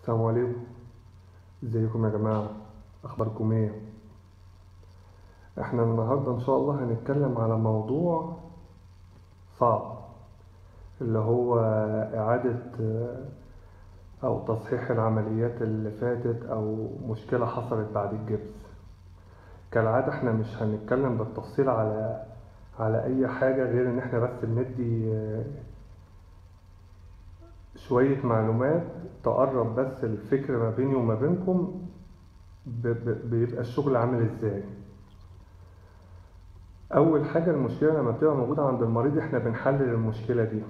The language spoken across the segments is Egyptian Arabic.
السلام عليكم ازيكم يا جماعة اخباركم ايه احنا النهاردة ان شاء الله هنتكلم على موضوع صعب اللي هو اعادة آه، او تصحيح العمليات اللي فاتت او مشكلة حصلت بعد الجبس كالعادة احنا مش هنتكلم بالتفصيل على على اي حاجة غير ان احنا بس بندي آه، شوية معلومات تقرب بس الفكر ما بيني وما بينكم ب- ب- بيبقى الشغل عامل ازاي أول حاجة المشكلة لما بتبقى موجودة عند المريض احنا بنحلل المشكلة دي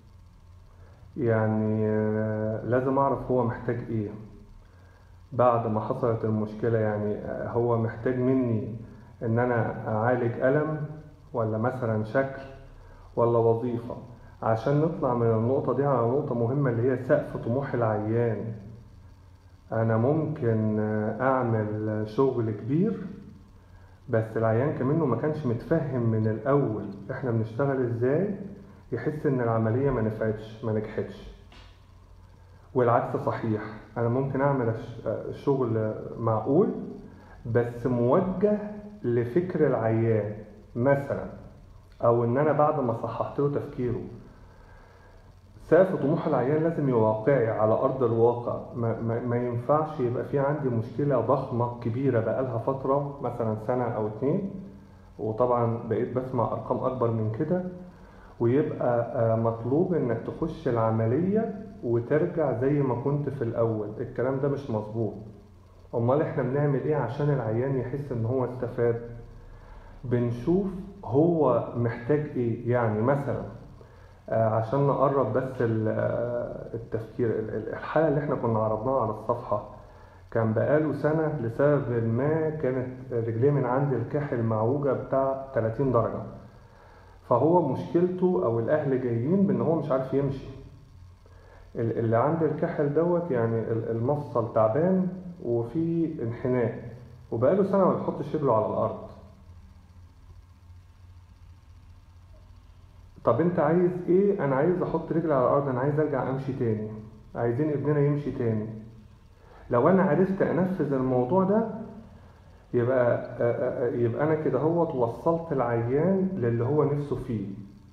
يعني آه، لازم أعرف هو محتاج ايه بعد ما حصلت المشكلة يعني آه، هو محتاج مني إن أنا أعالج ألم ولا مثلا شكل ولا وظيفة عشان نطلع من النقطة دي على نقطة مهمة اللي هي سقف طموح العيان أنا ممكن آه، أعمل شغل كبير بس العيان كمنه ما كانش متفهم من الأول إحنا بنشتغل إزاي يحس إن العملية ما نفعتش ما نجحتش والعكس صحيح أنا ممكن أعمل ش- آه، شغل معقول بس موجه لفكر العيان مثلا أو إن أنا بعد ما صححت له تفكيره سقف طموح العيان لازم يبقى واقعي على أرض الواقع ما, ما, ما ينفعش يبقى في عندي مشكلة ضخمة كبيرة بقالها فترة مثلا سنة أو اتنين وطبعا بقيت بسمع أرقام أكبر من كده ويبقى آه، مطلوب إنك تخش العملية وترجع زي ما كنت في الأول الكلام ده مش مظبوط أمال إحنا بنعمل إيه عشان العيان يحس إن هو استفاد بنشوف هو محتاج إيه يعني مثلا آه، عشان نقرب بس ال- آه، التفكير ال- ال- الحالة اللي احنا كنا عرضناها على الصفحة كان بقاله سنة لسبب ما كانت رجليه من عند الكاحل معوجة بتاع 30 درجة فهو مشكلته أو الأهل جايين بإن هو مش عارف يمشي ال- اللي عند الكاحل دوت يعني ال- المفصل تعبان وفي انحناء وبقاله سنة ما بيحطش رجله على الأرض طب انت عايز ايه انا عايز احط رجلي على الارض انا عايز ارجع امشي تاني عايزين ابننا يمشي تاني لو انا عرفت انفذ الموضوع ده يبقى آه، آه، آه، يبقى انا كده هو وصلت العيان للي هو نفسه فيه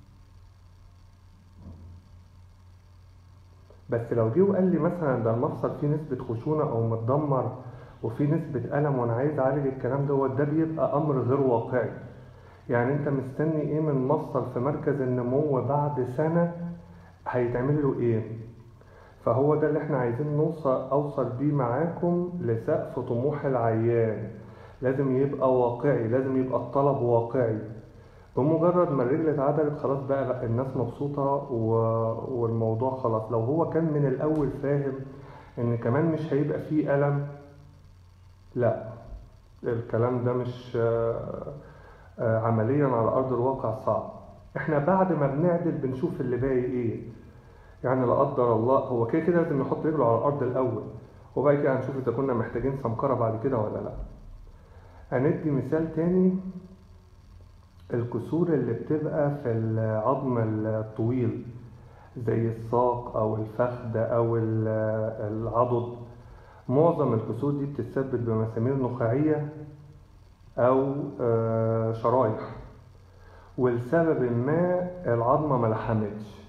بس لو جه وقال لي مثلا ده المفصل فيه نسبة خشونة او متدمر وفيه نسبة ألم وانا عايز اعالج الكلام دوت ده بيبقى امر غير واقعي يعني انت مستني ايه من مفصل في مركز النمو بعد سنة هيتعمل له ايه فهو ده اللي احنا عايزين نوصل اوصل بيه معاكم لسقف طموح العيان لازم يبقى واقعي لازم يبقى الطلب واقعي بمجرد ما الرجل اتعدلت خلاص بقى لا الناس مبسوطة و... والموضوع خلاص لو هو كان من الأول فاهم إن كمان مش هيبقى فيه ألم لا الكلام ده مش آه، آه، عمليا على ارض الواقع صعب احنا بعد ما بنعدل بنشوف اللي باقي ايه يعني لا قدر الله هو كده كده لازم يحط رجله على الارض الاول وبعد كده هنشوف اذا كنا محتاجين سمكره بعد كده ولا لا هندي مثال تاني الكسور اللي بتبقى في العظم الطويل زي الساق او الفخذ او ال- العضد معظم الكسور دي بتتسبب بمسامير نخاعيه أو آه، شرايح ولسبب ما العظمة ما لحمتش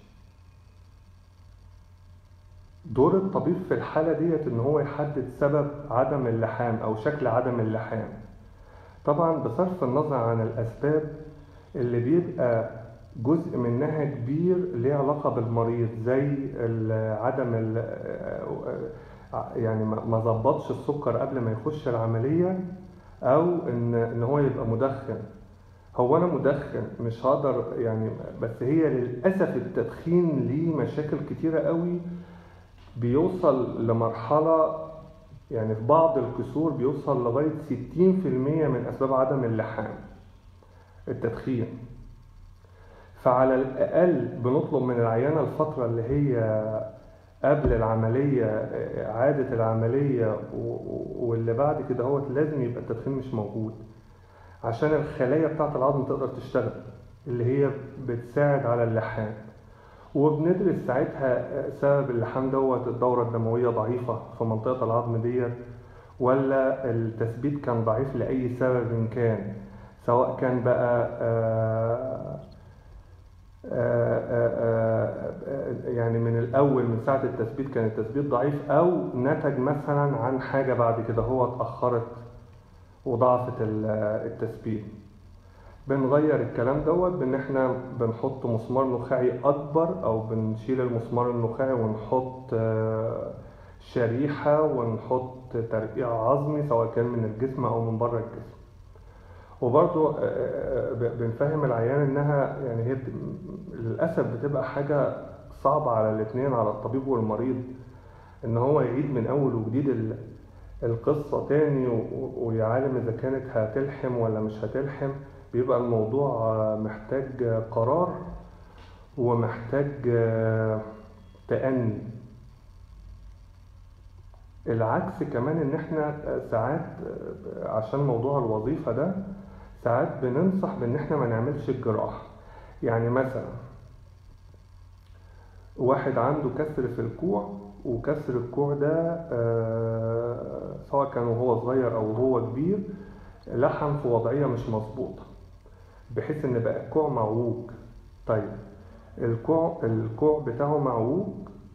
دور الطبيب في الحالة ديت إن هو يحدد سبب عدم اللحام أو شكل عدم اللحام طبعا بصرف النظر عن الأسباب اللي بيبقى جزء منها كبير ليه علاقة بالمريض زي ال- عدم ال- يعني ما ما ظبطش السكر قبل ما يخش العملية او ان ان هو يبقى مدخن هو انا مدخن مش هقدر يعني بس هي للاسف التدخين ليه مشاكل كتيره قوي بيوصل لمرحله يعني في بعض الكسور بيوصل لغايه 60% من اسباب عدم اللحام التدخين فعلى الاقل بنطلب من العيانه الفتره اللي هي قبل العملية إعادة العملية و- و- واللي بعد كده هو لازم يبقى التدخين مش موجود عشان الخلايا بتاعة العظم تقدر تشتغل اللي هي بتساعد على اللحام وبندرس ساعتها سبب اللحام دوت الدورة الدموية ضعيفة في منطقة العظم ديت ولا التثبيت كان ضعيف لأي سبب كان سواء كان بقى آه، آه، آه، آه، يعني من الأول من ساعة التثبيت كان التثبيت ضعيف أو نتج مثلا عن حاجة بعد كده هو اتأخرت وضعفت ال- التثبيت بنغير الكلام دوت بان احنا بنحط مسمار نخاعي اكبر او بنشيل المسمار النخاعي ونحط آه، شريحة ونحط ترقيع عظمي سواء كان من الجسم او من بره الجسم وبرضو آه، آه، ب- بنفهم العيان انها يعني هي بت- للاسف بتبقى حاجة صعبة على الاتنين على الطبيب والمريض ان هو يعيد من اول وجديد ال- القصة تاني و- ويعلم اذا كانت هتلحم ولا مش هتلحم بيبقى الموضوع آه، محتاج آه، قرار ومحتاج آه، تأني العكس كمان ان احنا آه، ساعات آه، عشان موضوع الوظيفة ده ساعات بننصح بان احنا ما نعملش الجراحة يعني مثلا واحد عنده كسر في الكوع وكسر الكوع ده آه، سواء كان وهو صغير او وهو كبير لحم في وضعية مش مظبوطة بحيث ان بقى الكوع معوج طيب الكوع الكوع بتاعه معوج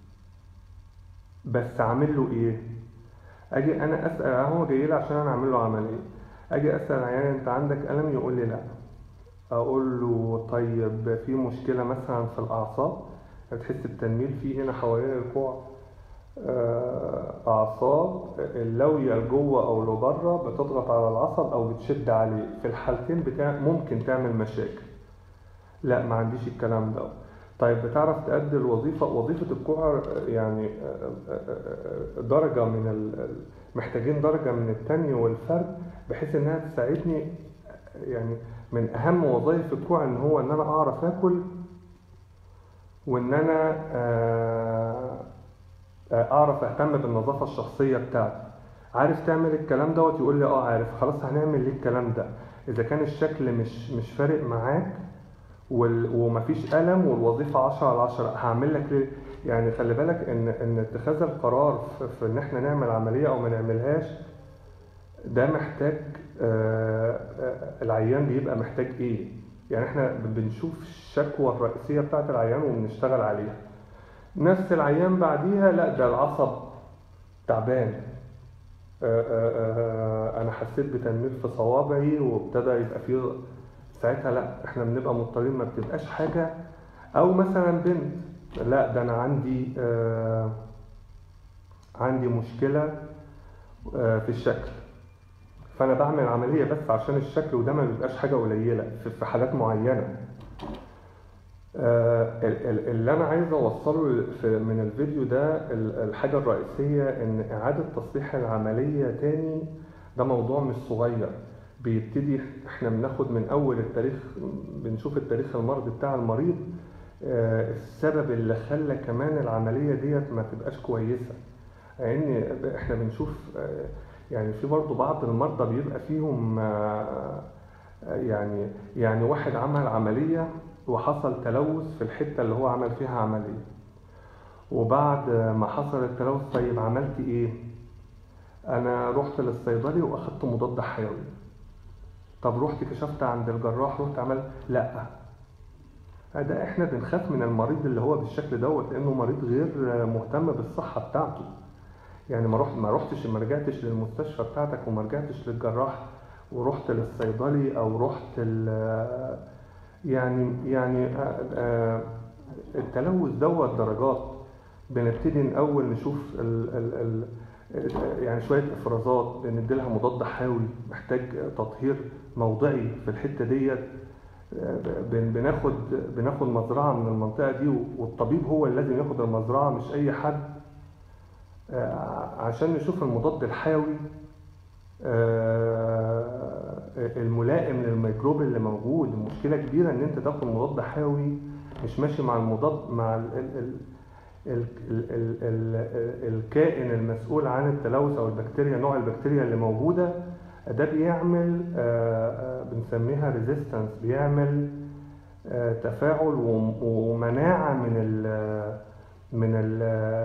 بس عامل له ايه اجي انا اسال هو جاي لي عشان انا اعمل له عمليه اجي اسال عيان انت عندك الم يقول لي لا اقول له طيب في مشكله مثلا في الاعصاب بتحس بتنميل فيه هنا حوالين الكوع آه، اعصاب اللويه لجوه او لبره بتضغط على العصب او بتشد عليه في الحالتين بتاع ممكن تعمل مشاكل لا ما عنديش الكلام ده طيب بتعرف تأدي الوظيفة وظيفة الكوع يعني درجة من ال... محتاجين درجة من التانية والفرد بحيث انها تساعدني يعني من اهم وظائف الكوع ان هو ان انا اعرف اكل وان انا آه، اعرف اهتم بالنظافة الشخصية بتاعتي عارف تعمل الكلام دوت يقول لي اه عارف خلاص هنعمل ليه الكلام ده اذا كان الشكل مش مش فارق معاك وال... ومفيش ألم والوظيفة 10 على 10 هعمل لك ليه؟ يعني خلي بالك إن إن اتخاذ القرار في, في إن إحنا نعمل عملية أو ما نعملهاش ده محتاج آه، آه، العيان بيبقى محتاج إيه؟ يعني إحنا بنشوف الشكوى الرئيسية بتاعت العيان وبنشتغل عليها. نفس العيان بعديها لا ده العصب تعبان. آه، آه، آه، أنا حسيت بتنميل في صوابعي وابتدى يبقى فيه ساعتها لا احنا بنبقى مضطرين ما بتبقاش حاجة او مثلا بنت لا ده انا عندي آه عندي مشكلة آه في الشكل فانا بعمل عملية بس عشان الشكل وده ما بيبقاش حاجة قليلة في في حالات معينة آه ال- ال- اللي انا عايز اوصله في- من الفيديو ده ال- الحاجة الرئيسية ان اعادة تصليح العملية تاني ده موضوع مش صغير بيبتدي احنا بناخد من اول التاريخ بنشوف التاريخ المرضي بتاع المريض آه، السبب اللي خلى كمان العملية ديت ما تبقاش كويسة لان احنا بنشوف آه، يعني في برضه بعض المرضى بيبقى فيهم آه، يعني يعني واحد عمل عملية وحصل تلوث في الحتة اللي هو عمل فيها عملية وبعد ما حصل التلوث طيب عملت ايه؟ انا رحت للصيدلي واخدت مضاد حيوي طب رحت كشفت عند الجراح رحت عمل لا ده احنا بنخاف من المريض اللي هو بالشكل دوت لانه مريض غير مهتم بالصحة بتاعته يعني ما رحت ما رحتش ما رجعتش للمستشفى بتاعتك وما رجعتش للجراح ورحت للصيدلي او رحت ال يعني يعني آه، آه، التلوث دوت درجات بنبتدي الاول نشوف ال ال ال يعني شويه افرازات بندي لها مضاد حيوي محتاج تطهير موضعي في الحته ديت بن- بناخد بناخد مزرعه من المنطقه دي والطبيب هو اللي لازم ياخد المزرعه مش اي حد آه، عشان نشوف المضاد الحيوي آه، الملائم للميكروب اللي موجود المشكله كبيره ان انت تاخد مضاد حيوي مش ماشي مع المضاد مع ال ال ال ال ال ال ال الكائن المسؤول عن التلوث او البكتيريا نوع البكتيريا اللي موجوده ده بيعمل آه، آه، بنسميها ريزيستنس بيعمل آه، تفاعل وم- ومناعة من ال من ال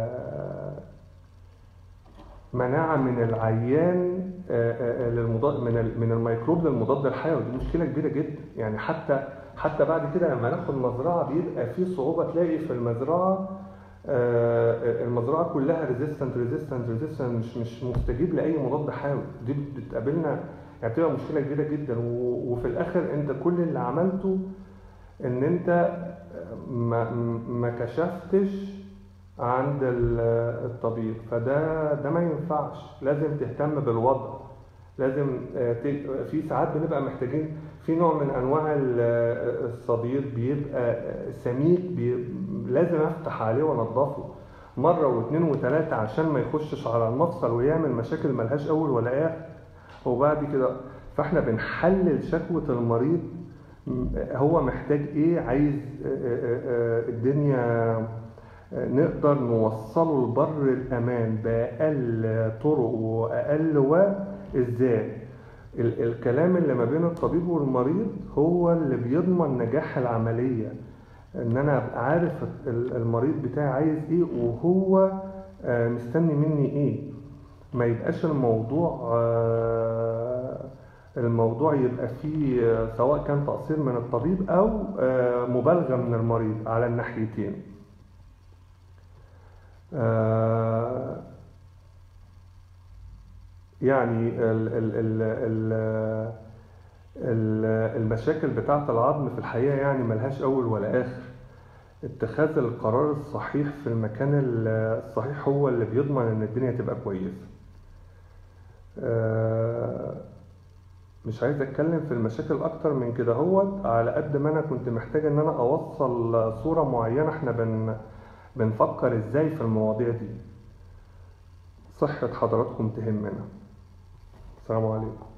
مناعة من العيان آه، آه، للمضاد من ال- من الميكروب للمضاد الحيوي دي مشكلة كبيرة جدا يعني حتى حتى بعد كده لما ناخد مزرعة بيبقى في صعوبة تلاقي في المزرعة آه، المزرعة كلها ريزيستنت ريزيستنت ريزيستنت مش مش مستجيب لأي مضاد حيوي دي بتقابلنا يعني بتبقى مشكلة كبيرة جدا و- وفي الآخر أنت كل اللي عملته إن أنت ما ما كشفتش عند ال- الطبيب فده ده ما ينفعش لازم تهتم بالوضع لازم آه، ت- في ساعات بنبقى محتاجين في نوع من انواع ال- الصديد بيبقى سميك بي لازم افتح عليه وانضفه مره واثنين وثلاثه عشان ما يخشش على المفصل ويعمل مشاكل ملهاش اول ولا اخر وبعد كده فاحنا بنحلل شكوى المريض م- هو محتاج ايه عايز آه، آه، آه، الدنيا آه، نقدر نوصله لبر الامان باقل طرق واقل وقت ازاي ال- الكلام اللي ما بين الطبيب والمريض هو اللي بيضمن نجاح العملية ان انا ابقى عارف ال- المريض بتاعي عايز ايه وهو آه، مستني مني ايه ما يبقاش الموضوع آه، الموضوع يبقى فيه آه، سواء كان تقصير من الطبيب او آه، مبالغة من المريض على الناحيتين آه، يعني ال ال ال ال ال- المشاكل بتاعة العظم في الحقيقة يعني ملهاش أول ولا آخر اتخاذ القرار الصحيح في المكان ال- الصحيح هو اللي بيضمن إن الدنيا تبقى كويسة آه، مش عايز أتكلم في المشاكل أكتر من كده هو على قد ما أنا كنت محتاج إن أنا أوصل صورة معينة إحنا بن بنفكر إزاي في المواضيع دي صحة حضراتكم تهمنا السلام عليكم